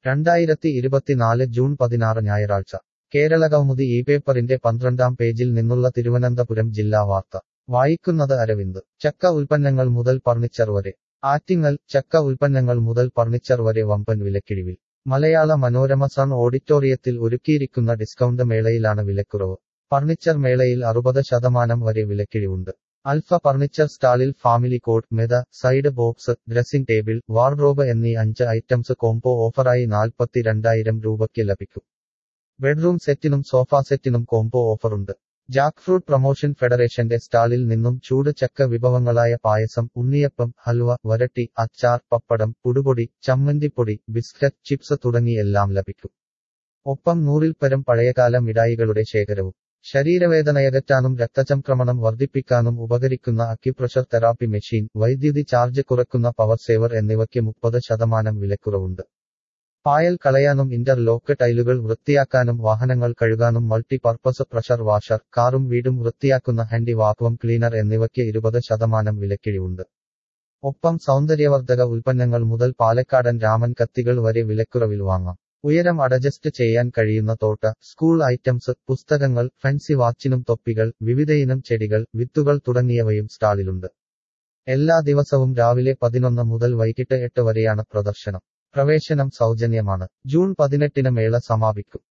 രണ്ടായിരത്തി ഇരുപത്തിനാല് ജൂൺ പതിനാറ് ഞായറാഴ്ച കേരളകൗമുദി ഈ പേപ്പറിന്റെ പന്ത്രണ്ടാം പേജിൽ നിന്നുള്ള തിരുവനന്തപുരം ജില്ലാ വാർത്ത വായിക്കുന്നത് അരവിന്ദ് ചക്ക ഉൽപ്പന്നങ്ങൾ മുതൽ ഫർണിച്ചർ വരെ ആറ്റിങ്ങൽ ചക്ക ഉൽപ്പന്നങ്ങൾ മുതൽ ഫർണിച്ചർ വരെ വമ്പൻ വിലക്കിഴിവിൽ മലയാള മനോരമ സൺ ഓഡിറ്റോറിയത്തിൽ ഒരുക്കിയിരിക്കുന്ന ഡിസ്കൗണ്ട് മേളയിലാണ് വിലക്കുറവ് ഫർണിച്ചർ മേളയിൽ അറുപത് ശതമാനം വരെ വിലക്കിഴിവുണ്ട് അൽഫ ഫർണിച്ചർ സ്റ്റാളിൽ ഫാമിലി കോട്ട് മെത side box dressing table wardrobe എന്നീ അഞ്ച് ഐറ്റംസ് കോംബോ ഓഫറായി നാൽപ്പത്തി രണ്ടായിരം രൂപയ്ക്ക് ലഭിക്കും ബെഡ്റൂം സെറ്റിനും സോഫ സെറ്റിനും കോംബോ ഓഫറുണ്ട് ജാക്ക് ഫ്രൂട്ട് പ്രൊമോഷൻ ഫെഡറേഷന്റെ സ്റ്റാളിൽ നിന്നും ചൂട് ചക്ക വിഭവങ്ങളായ പായസം ഉണ്ണിയപ്പം ഹൽവ വരട്ടി അച്ചാർ പപ്പടം പുടുപൊടി ചമ്മന്തിപ്പൊടി ബിസ്ക്കറ്റ് ചിപ്സ് തുടങ്ങി എല്ലാം ലഭിക്കും ഒപ്പം നൂറിൽ പരം പഴയകാല മിഠായികളുടെ ശേഖരവും ശരീരവേദനയകറ്റാനും രക്തചംക്രമണം വർദ്ധിപ്പിക്കാനും ഉപകരിക്കുന്ന അക്യുപ്രഷർ തെറാപ്പി മെഷീൻ വൈദ്യുതി ചാർജ് കുറക്കുന്ന പവർ സേവർ എന്നിവയ്ക്ക് മുപ്പത് ശതമാനം വിലക്കുറവുണ്ട് പായൽ കളയാനും ഇന്റർലോക്ക് ടൈലുകൾ വൃത്തിയാക്കാനും വാഹനങ്ങൾ കഴുകാനും മൾട്ടി പർപ്പസ് പ്രഷർ വാഷർ കാറും വീടും വൃത്തിയാക്കുന്ന ഹാൻഡി വാക്വം ക്ലീനർ എന്നിവയ്ക്ക് ഇരുപത് ശതമാനം വിലക്കിഴിവുണ്ട് ഒപ്പം സൗന്ദര്യവർദ്ധക ഉൽപ്പന്നങ്ങൾ മുതൽ പാലക്കാടൻ രാമൻ കത്തികൾ വരെ വിലക്കുറവിൽ വാങ്ങാം ഉയരം അഡജസ്റ്റ് ചെയ്യാൻ കഴിയുന്ന തോട്ട സ്കൂൾ ഐറ്റംസ് പുസ്തകങ്ങൾ ഫാൻസി വാച്ചിനും തൊപ്പികൾ വിവിധയിനം ചെടികൾ വിത്തുകൾ തുടങ്ങിയവയും സ്റ്റാളിലുണ്ട് എല്ലാ ദിവസവും രാവിലെ പതിനൊന്ന് മുതൽ വൈകിട്ട് എട്ട് വരെയാണ് പ്രദർശനം പ്രവേശനം സൗജന്യമാണ് ജൂൺ പതിനെട്ടിന് മേള സമാപിക്കും